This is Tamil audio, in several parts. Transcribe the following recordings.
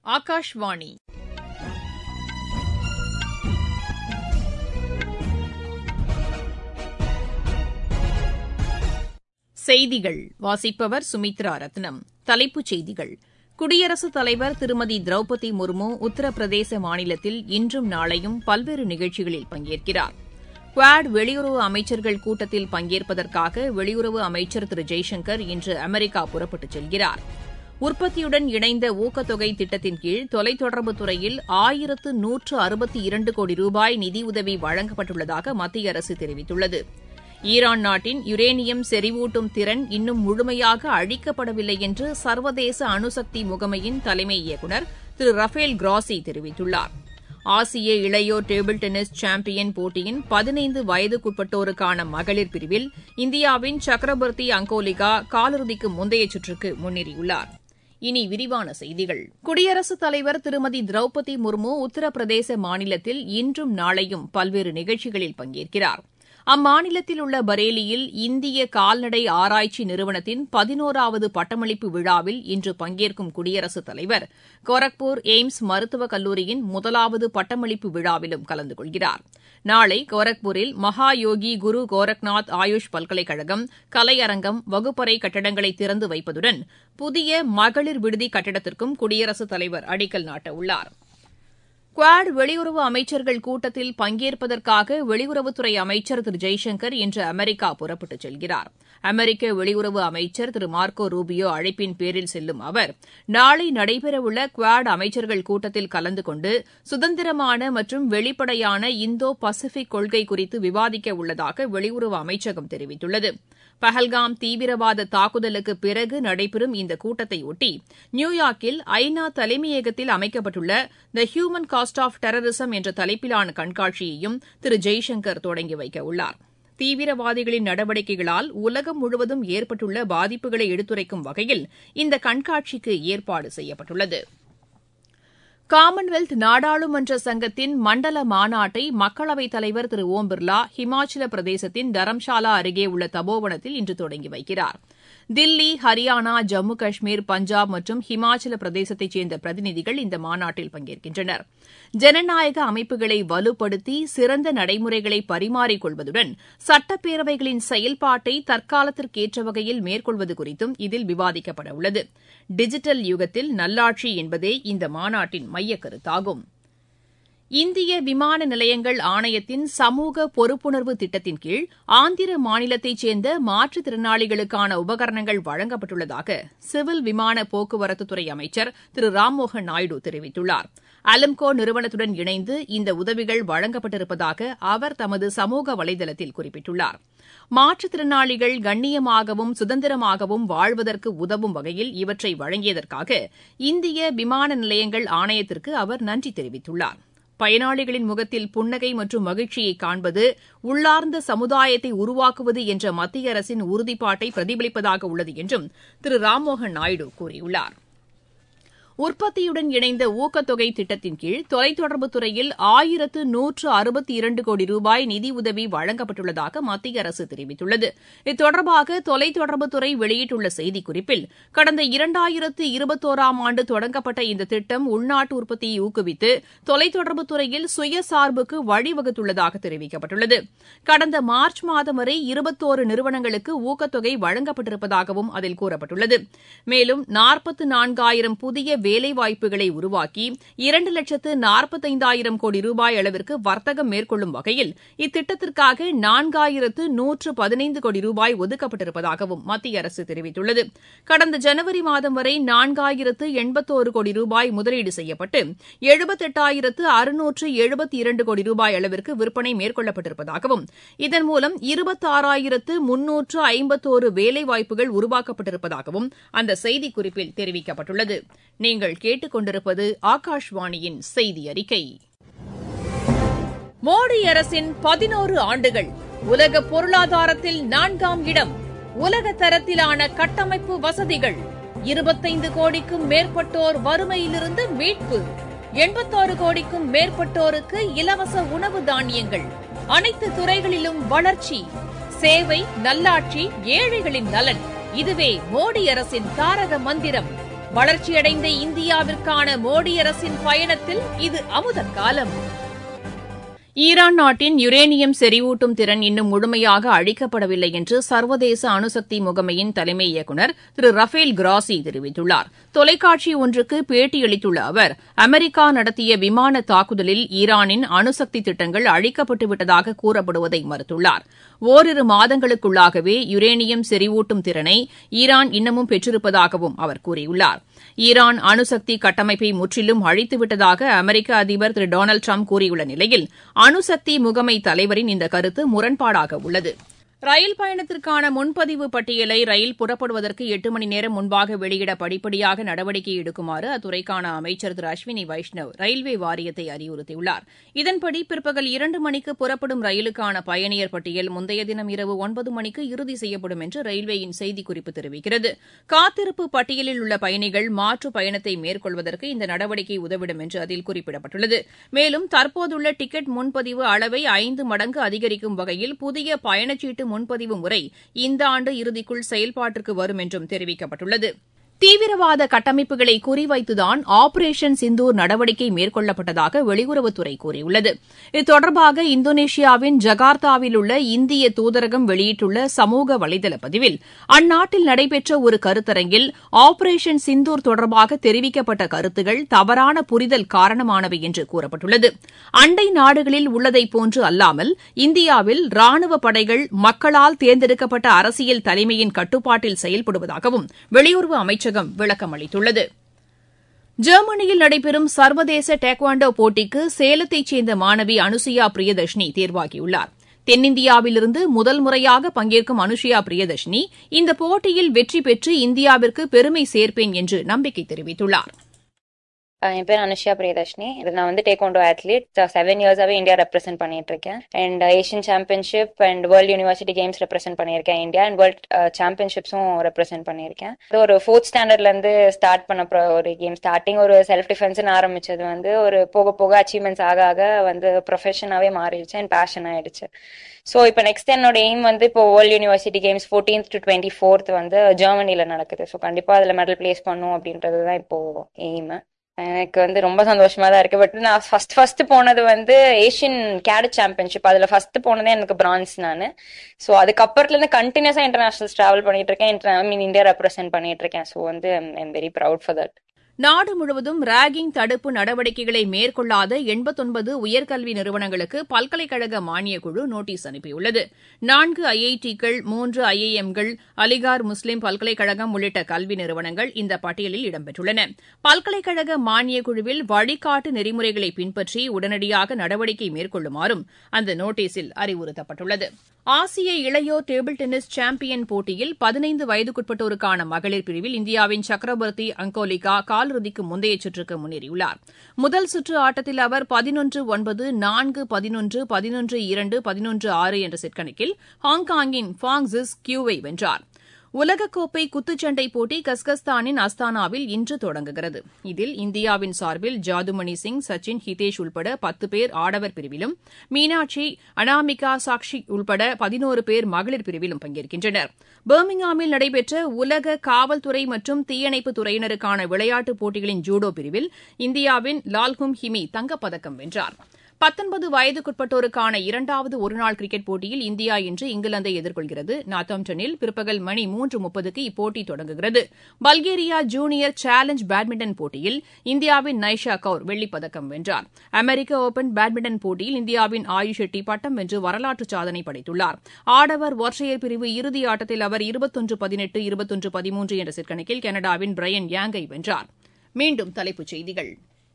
ஆகாஷ்வாணி செய்திகள் வாசிப்பவர் சுமித்ரா ரத்னம் தலைப்புச் செய்திகள் குடியரசுத் தலைவர் திருமதி திரௌபதி முர்மு உத்தரப்பிரதேச மாநிலத்தில் இன்றும் நாளையும் பல்வேறு நிகழ்ச்சிகளில் பங்கேற்கிறார் குவாட் வெளியுறவு அமைச்சர்கள் கூட்டத்தில் பங்கேற்பதற்காக வெளியுறவு அமைச்சர் திரு ஜெய்சங்கர் இன்று அமெரிக்கா புறப்பட்டுச் செல்கிறார் உற்பத்தியுடன் இணைந்த ஊக்கத்தொகை திட்டத்தின் கீழ் தொலைத்தொடர்புத் துறையில் ஆயிரத்து நூற்று அறுபத்தி இரண்டு கோடி ரூபாய் நிதியுதவி வழங்கப்பட்டுள்ளதாக மத்திய அரசு தெரிவித்துள்ளது ஈரான் நாட்டின் யுரேனியம் செறிவூட்டும் திறன் இன்னும் முழுமையாக அழிக்கப்படவில்லை என்று சர்வதேச அணுசக்தி முகமையின் தலைமை இயக்குநர் திரு ரஃபேல் கிராசி தெரிவித்துள்ளார் ஆசிய இளையோர் டேபிள் டென்னிஸ் சாம்பியன் போட்டியின் பதினைந்து வயதுக்குட்பட்டோருக்கான மகளிர் பிரிவில் இந்தியாவின் சக்கரவர்த்தி அங்கோலிகா காலிறுதிக்கு முந்தைய சுற்றுக்கு முன்னேறியுள்ளார் இனி விரிவான செய்திகள் குடியரசுத் தலைவர் திருமதி திரௌபதி முர்மு உத்தரப்பிரதேச மாநிலத்தில் இன்றும் நாளையும் பல்வேறு நிகழ்ச்சிகளில் பங்கேற்கிறார் அம்மாநிலத்தில் உள்ள பரேலியில் இந்திய கால்நடை ஆராய்ச்சி நிறுவனத்தின் பதினோராவது பட்டமளிப்பு விழாவில் இன்று பங்கேற்கும் குடியரசுத் தலைவர் கோரக்பூர் எய்ம்ஸ் மருத்துவக் கல்லூரியின் முதலாவது பட்டமளிப்பு விழாவிலும் கலந்து கொள்கிறார் நாளை கோரக்பூரில் மகா யோகி குரு கோரக்நாத் ஆயுஷ் பல்கலைக்கழகம் கலையரங்கம் வகுப்பறை கட்டடங்களை திறந்து வைப்பதுடன் புதிய மகளிர் விடுதி கட்டடத்திற்கும் குடியரசுத் தலைவர் அடிக்கல் நாட்டவுள்ளாா் குவாட் வெளியுறவு அமைச்சர்கள் கூட்டத்தில் பங்கேற்பதற்காக வெளியுறவுத்துறை அமைச்சர் திரு ஜெய்சங்கர் இன்று அமெரிக்கா புறப்பட்டுச் செல்கிறார் அமெரிக்க வெளியுறவு அமைச்சர் திரு மார்க்கோ ரூபியோ அழைப்பின் பேரில் செல்லும் அவர் நாளை நடைபெறவுள்ள குவாட் அமைச்சர்கள் கூட்டத்தில் கலந்து கொண்டு சுதந்திரமான மற்றும் வெளிப்படையான இந்தோ பசிபிக் கொள்கை குறித்து விவாதிக்க உள்ளதாக வெளியுறவு அமைச்சகம் தெரிவித்துள்ளது பஹல்காம் தீவிரவாத தாக்குதலுக்கு பிறகு நடைபெறும் இந்த கூட்டத்தையொட்டி நியூயார்க்கில் ஐநா தலைமையகத்தில் அமைக்கப்பட்டுள்ள the human cost of terrorism என்ற தலைப்பிலான கண்காட்சியையும் திரு ஜெய்சங்கர் தொடங்கி வைக்க உள்ளார் தீவிரவாதிகளின் நடவடிக்கைகளால் உலகம் முழுவதும் ஏற்பட்டுள்ள பாதிப்புகளை எடுத்துரைக்கும் வகையில் இந்த கண்காட்சிக்கு ஏற்பாடு செய்யப்பட்டுள்ளது காமன்வெல்த் நாடாளுமன்ற சங்கத்தின் மண்டல மாநாட்டை மக்களவைத் தலைவர் திரு ஓம் பிர்லா ஹிமாச்சல பிரதேசத்தின் தரம்ஷாலா அருகே உள்ள தபோவனத்தில் இன்று தொடங்கி வைக்கிறார் தில்லி ஹரியானா ஜம்மு காஷ்மீர் பஞ்சாப் மற்றும் ஹிமாச்சல பிரதேசத்தைச் சேர்ந்த பிரதிநிதிகள் இந்த மாநாட்டில் பங்கேற்கின்றனர் ஜனநாயக அமைப்புகளை வலுப்படுத்தி சிறந்த நடைமுறைகளை பரிமாறிக் கொள்வதுடன் சட்டப்பேரவைகளின் செயல்பாட்டை தற்காலத்திற்கேற்ற வகையில் மேற்கொள்வது குறித்தும் இதில் விவாதிக்கப்பட உள்ளது டிஜிட்டல் யுகத்தில் நல்லாட்சி என்பதே இந்த மாநாட்டின் மையக் கருத்தாகும் இந்திய விமான நிலையங்கள் ஆணையத்தின் சமூக பொறுப்புணர்வு திட்டத்தின் கீழ் ஆந்திர மாநிலத்தைச் சேர்ந்த மாற்றுத்திறனாளிகளுக்கான உபகரணங்கள் வழங்கப்பட்டுள்ளதாக சிவில் விமான போக்குவரத்துத்துறை அமைச்சர் திரு ராம்மோகன் நாயுடு தெரிவித்துள்ளார் அலம்கோ நிறுவனத்துடன் இணைந்து இந்த உதவிகள் வழங்கப்பட்டிருப்பதாக அவர் தமது சமூக வலைதளத்தில் குறிப்பிட்டுள்ளார் மாற்றுத்திறனாளிகள் கண்ணியமாகவும் சுதந்திரமாகவும் வாழ்வதற்கு உதவும் வகையில் இவற்றை வழங்கியதற்காக இந்திய விமான நிலையங்கள் ஆணையத்திற்கு அவர் நன்றி தெரிவித்துள்ளார் பயனாளிகளின் முகத்தில் புன்னகை மற்றும் மகிழ்ச்சியை காண்பது உள்ளார்ந்த சமுதாயத்தை உருவாக்குவது என்ற மத்திய அரசின் உறுதிப்பாட்டை பிரதிபலிப்பதாக உள்ளது என்றும் திரு ராம்மோகன் நாயுடு கூறியுள்ளார் உற்பத்தியுடன் இணைந்த ஊக்கத்தொகை திட்டத்தின் கீழ் தொலைத்தொடர்புத் துறையில் ஆயிரத்து நூற்று அறுபத்தி இரண்டு கோடி ரூபாய் நிதியுதவி வழங்கப்பட்டுள்ளதாக மத்திய அரசு தெரிவித்துள்ளது இத்தொடர்பாக தொலைத்தொடர்புத்துறை வெளியிட்டுள்ள செய்திக்குறிப்பில் கடந்த இரண்டாயிரத்து இருபத்தோராம் ஆண்டு தொடங்கப்பட்ட இந்த திட்டம் உள்நாட்டு உற்பத்தியை ஊக்குவித்து தொலைத்தொடர்புத் துறையில் சுயசார்புக்கு வழிவகுத்துள்ளதாக தெரிவிக்கப்பட்டுள்ளது கடந்த மார்ச் மாதம் வரை இருபத்தோரு நிறுவனங்களுக்கு ஊக்கத்தொகை வழங்கப்பட்டிருப்பதாகவும் அதில் கூறப்பட்டுள்ளது மேலும் நாற்பத்து நான்காயிரம் புதிய வேலைவாய்ப்புகளை உருவாக்கி இரண்டு லட்சத்து நாற்பத்தைந்தாயிரம் கோடி ரூபாய் அளவிற்கு வர்த்தகம் மேற்கொள்ளும் வகையில் இத்திட்டத்திற்காக நான்காயிரத்து நூற்று பதினைந்து கோடி ரூபாய் ஒதுக்கப்பட்டிருப்பதாகவும் மத்திய அரசு தெரிவித்துள்ளது கடந்த ஜனவரி மாதம் வரை நான்காயிரத்து எண்பத்தோரு கோடி ரூபாய் முதலீடு செய்யப்பட்டு எழுபத்தெட்டாயிரத்து அறுநூற்று எழுபத்தி இரண்டு கோடி ரூபாய் அளவிற்கு விற்பனை மேற்கொள்ளப்பட்டிருப்பதாகவும் இதன் மூலம் இருபத்தாறாயிரத்து முன்னூற்று ஐம்பத்தோரு வேலைவாய்ப்புகள் உருவாக்கப்பட்டிருப்பதாகவும் அந்த செய்திக்குறிப்பில் தெரிவிக்கப்பட்டுள்ளது நீங்கள் கேட்டுக்கொண்டிருப்பது ஆகாஷ்வாணியின் செய்தி அறிக்கை மோடி அரசின் பதினோரு ஆண்டுகள் உலக பொருளாதாரத்தில் நான்காம் இடம் உலக தரத்திலான கட்டமைப்பு வசதிகள் இருபத்தைந்து கோடிக்கும் மேற்பட்டோர் வறுமையிலிருந்து மீட்பு எண்பத்தாறு கோடிக்கும் மேற்பட்டோருக்கு இலவச உணவு தானியங்கள் அனைத்து துறைகளிலும் வளர்ச்சி சேவை நல்லாட்சி ஏழைகளின் நலன் இதுவே மோடி அரசின் தாரக மந்திரம் வளர்ச்சியடைந்த இந்தியாவிற்கான மோடி அரசின் பயணத்தில் இது அமுத காலம் ஈரான் நாட்டின் யுரேனியம் செறிவூட்டும் திறன் இன்னும் முழுமையாக அழிக்கப்படவில்லை என்று சர்வதேச அணுசக்தி முகமையின் தலைமை இயக்குநர் திரு ரஃபேல் கிராசி தெரிவித்துள்ளார் தொலைக்காட்சி ஒன்றுக்கு பேட்டியளித்துள்ள அவர் அமெரிக்கா நடத்திய விமான தாக்குதலில் ஈரானின் அணுசக்தி திட்டங்கள் அழிக்கப்பட்டு விட்டதாக கூறப்படுவதை மறுத்துள்ளார் ஓரிரு மாதங்களுக்குள்ளாகவே யுரேனியம் செறிவூட்டும் திறனை ஈரான் இன்னமும் பெற்றிருப்பதாகவும் அவர் கூறியுள்ளார் ஈரான் அணுசக்தி கட்டமைப்பை முற்றிலும் அழித்துவிட்டதாக அமெரிக்க அதிபர் திரு டொனால்டு ட்ரம்ப் கூறியுள்ள நிலையில் அணுசக்தி முகமை தலைவரின் இந்த கருத்து முரண்பாடாக உள்ளது ரயில் பயணத்திற்கான முன்பதிவு பட்டியலை ரயில் புறப்படுவதற்கு எட்டு மணி நேரம் முன்பாக வெளியிட படிப்படியாக நடவடிக்கை எடுக்குமாறு அத்துறைக்கான அமைச்சர் திரு அஸ்வினி வைஷ்ணவ் ரயில்வே வாரியத்தை அறிவுறுத்தியுள்ளார் இதன்படி பிற்பகல் இரண்டு மணிக்கு புறப்படும் ரயிலுக்கான பயணியர் பட்டியல் முந்தைய தினம் இரவு ஒன்பது மணிக்கு இறுதி செய்யப்படும் என்று ரயில்வேயின் செய்திக்குறிப்பு தெரிவிக்கிறது காத்திருப்பு பட்டியலில் உள்ள பயணிகள் மாற்று பயணத்தை மேற்கொள்வதற்கு இந்த நடவடிக்கை உதவிடும் என்று அதில் குறிப்பிடப்பட்டுள்ளது மேலும் தற்போதுள்ள டிக்கெட் முன்பதிவு அளவை ஐந்து மடங்கு அதிகரிக்கும் வகையில் புதிய பயணச்சீட்டு முன்பதிவு முறை இந்த ஆண்டு இறுதிக்குள் செயல்பாட்டிற்கு வரும் என்றும் தெரிவிக்கப்பட்டுள்ளது தீவிரவாத கட்டமைப்புகளை குறிவைத்துதான் ஆபரேஷன் சிந்தூர் நடவடிக்கை மேற்கொள்ளப்பட்டதாக வெளியுறவுத்துறை கூறியுள்ளது இது தொடர்பாக இந்தோனேஷியாவின் ஜகார்த்தாவில் உள்ள இந்திய தூதரகம் வெளியிட்டுள்ள சமூக வலைதள பதிவில் அந்நாட்டில் நடைபெற்ற ஒரு கருத்தரங்கில் ஆபரேஷன் சிந்தூர் தொடர்பாக தெரிவிக்கப்பட்ட கருத்துகள் தவறான புரிதல் காரணமானவை என்று கூறப்பட்டுள்ளது அண்டை நாடுகளில் உள்ளதைப் போன்று அல்லாமல் இந்தியாவில் ராணுவ படைகள் மக்களால் தேர்ந்தெடுக்கப்பட்ட அரசியல் தலைமையின் கட்டுப்பாட்டில் செயல்படுவதாகவும் வெளியுறவு அமைச்சர் அமைச்சகம் விளக்கம் அளித்துள்ளது ஜெர்மனியில் நடைபெறும் சர்வதேச டேக்வாண்டோ போட்டிக்கு சேலத்தைச் சேர்ந்த மாணவி அனுசுயா பிரியதர்ஷினி தேர்வாகியுள்ளார் தென்னிந்தியாவிலிருந்து முதல் முறையாக பங்கேற்கும் அனுஷியா பிரியதர்ஷினி இந்த போட்டியில் வெற்றி பெற்று இந்தியாவிற்கு பெருமை சேர்ப்பேன் என்று நம்பிக்கை தெரிவித்துள்ளார் என் பேர் அனுஷியா பிரியதர்ஷினி நான் வந்து டேக்வாண்டோ அத்லீட் செவன் இயர்ஸாவே இந்தியா ரெப்ரசென்ட் பண்ணிட்டு இருக்கேன் and Asian championship and world university games represent பண்ணியிருக்கேன் இந்தியா அண்ட் வேர்ல்ட் சாம்பியன்ஷிப்ஸும் ரெப்ரசென்ட் பண்ணியிருக்கேன் ஒரு ஃபோர்த் ஸ்டாண்டர்ட்ல இருந்து ஸ்டார்ட் பண்ண ஒரு கேம் ஸ்டார்டிங் ஒரு செல்ஃப் டிஃபென்ஸ்னு ஆரம்பிச்சது வந்து ஒரு போக போக அச்சீவ்மெண்ட்ஸ் ஆக ஆக வந்து ப்ரொஃபஷனாவே மாறிடுச்சு அண்ட் பேஷன் ஆயிடுச்சு ஸோ இப்போ நெக்ஸ்ட் என்னோட எய்ம் வந்து இப்போ world university games fourteenth to twenty fourth வந்து ஜெர்மனியில் நடக்குது ஸோ கண்டிப்பாக அதில் மெடல் பிளேஸ் பண்ணும் அப்படின்றது தான் இப்போ எய்ம் எனக்கு வந்து ரொம்ப சந்தோஷமா தான் இருக்கு பட் நான் ஃபர்ஸ்ட் ஃபர்ஸ்ட் போனது வந்து ஏஷியன் கேடட் சாம்பியன்ஷிப் அதுல ஃபர்ஸ்ட் போனதே எனக்கு பிரான்ஸ் நான் ஸோ அதுக்கப்புறத்துல இருந்து கண்டினியூஸா இன்டர்நேஷனல் டிராவல் பண்ணிட்டு இருக்கேன் ஐ மீன் இந்தியா ரெப்ரசென்ட் பண்ணிட்டு இருக்கேன் ஸோ வந்து I'm very proud for that நாடு முழுவதும் ராகிங் தடுப்பு நடவடிக்கைகளை மேற்கொள்ளாத எண்பத்தொன்பது உயர்கல்வி நிறுவனங்களுக்கு பல்கலைக்கழக மானியக்குழு நோட்டீஸ் அனுப்பியுள்ளது நான்கு ஐஐடிக்கள் மூன்று ஐஐஎம்கள் அலிகார் முஸ்லிம் பல்கலைக்கழகம் உள்ளிட்ட கல்வி நிறுவனங்கள் இந்த பட்டியலில் இடம்பெற்றுள்ளன பல்கலைக்கழக மானியக்குழுவில் வழிகாட்டு நெறிமுறைகளை பின்பற்றி உடனடியாக நடவடிக்கை மேற்கொள்ளுமாறும் அந்த நோட்டீஸில் அறிவுறுத்தப்பட்டுள்ளது ஆசிய இளையோர் டேபிள் டென்னிஸ் சாம்பியன் போட்டியில் பதினைந்து வயதுக்குட்பட்டோருக்கான மகளிர் பிரிவில் இந்தியாவின் சக்கரவர்த்தி அங்கோலிகா காலிறுதிக்கு முந்தைய சுற்றுக்கு முன்னேறியுள்ளார் முதல் சுற்று ஆட்டத்தில் அவர் பதினொன்று ஒன்பது நான்கு பதினொன்று பதினொன்று இரண்டு பதினொன்று ஆறு என்ற செட் கணக்கில் ஹாங்காங்கின் ஃபாங் ஜிஸ் கியூவை வென்றார் உலகக்கோப்பை குத்துச்சண்டை போட்டி கஸ்கஸ்தானின் அஸ்தானாவில் இன்று தொடங்குகிறது இதில் இந்தியாவின் சார்பில் ஜாதுமணி சிங் சச்சின் ஹிதேஷ் உள்பட பத்து பேர் ஆடவர் பிரிவிலும் மீனாட்சி அனாமிகா சாக்ஷி உள்பட பதினோரு பேர் மகளிர் பிரிவிலும் பங்கேற்கின்றனர் பர்மிங்ஹாமில் நடைபெற்ற உலக காவல்துறை மற்றும் தீயணைப்பு துறையினருக்கான விளையாட்டுப் போட்டிகளின் ஜூடோ பிரிவில் இந்தியாவின் லால்ஹும் ஹிமி தங்கப்பதக்கம் வென்றார் பத்தொன்பது வயதுக்குட்பட்டோருக்கான இரண்டாவது ஒருநாள் கிரிக்கெட் போட்டியில் இந்தியா இன்று இங்கிலாந்தை எதிர்கொள்கிறது நாத்தாம்டனில் பிற்பகல் மணி மூன்று முப்பதுக்கு இப்போட்டி தொடங்குகிறது பல்கேரியா ஜூனியர் சேலஞ்ச் பேட்மிண்டன் போட்டியில் இந்தியாவின் நைஷா கவுர் வெள்ளிப்பதக்கம் வென்றார் அமெரிக்க ஒபன் பேட்மிண்டன் போட்டியில் இந்தியாவின் ஆயுஷ் ஷெட்டி பட்டம் வென்று வரலாற்று சாதனை படைத்துள்ளார் ஆடவர் ஒற்றையர் பிரிவு இறுதி ஆட்டத்தில் அவர் இருபத்தொன்று பதினெட்டு இருபத்தொன்று பதிமூன்று என்ற செட் கணக்கில் கனடாவின் பிரையன் யாங்கை வென்றார் மீண்டும் தலைப்புச் செய்திகள்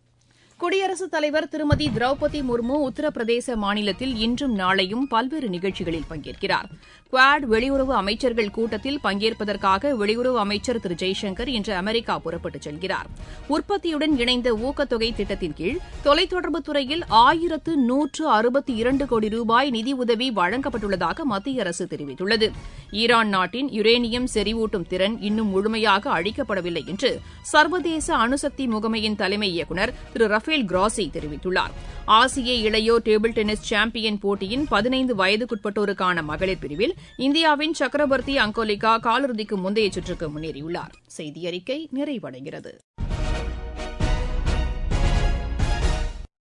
குடியரசுத் தலைவர் திருமதி திரௌபதி முர்மு உத்தரப்பிரதேச மாநிலத்தில் இன்றும் நாளையும் பல்வேறு நிகழ்ச்சிகளில் பங்கேற்கிறார் குவாட் வெளியுறவு அமைச்சர்கள் கூட்டத்தில் பங்கேற்பதற்காக வெளியுறவு அமைச்சர் திரு ஜெய்சங்கர் இன்று அமெரிக்கா புறப்பட்டுச் செல்கிறார் உற்பத்தியுடன் இணைந்த ஊக்கத்தொகை திட்டத்தின் கீழ் தொலைத்தொடர்புத் துறையில் ஆயிரத்து நூற்று அறுபத்தி இரண்டு கோடி ரூபாய் நிதியுதவி வழங்கப்பட்டுள்ளதாக மத்திய அரசு தெரிவித்துள்ளது ஈரான் நாட்டின் யுரேனியம் செறிவூட்டும் திறன் இன்னும் முழுமையாக அழிக்கப்படவில்லை என்று சர்வதேச அணுசக்தி முகமையின் தலைமை இயக்குநர் திரு ரஃபேல் ரஃபேல் கிராசி தெரிவித்துள்ளார் ஆசிய இளையோர் டேபிள் டென்னிஸ் சாம்பியன் போட்டியின் பதினைந்து வயதுக்குட்பட்டோருக்கான மகளிர் பிரிவில் இந்தியாவின் சக்கரவர்த்தி அங்கோலிகா காலிறுதிக்கு முந்தைய சுற்றுக்கு முன்னேறியுள்ளார் செய்தி அறிக்கை நிறைவடைகிறது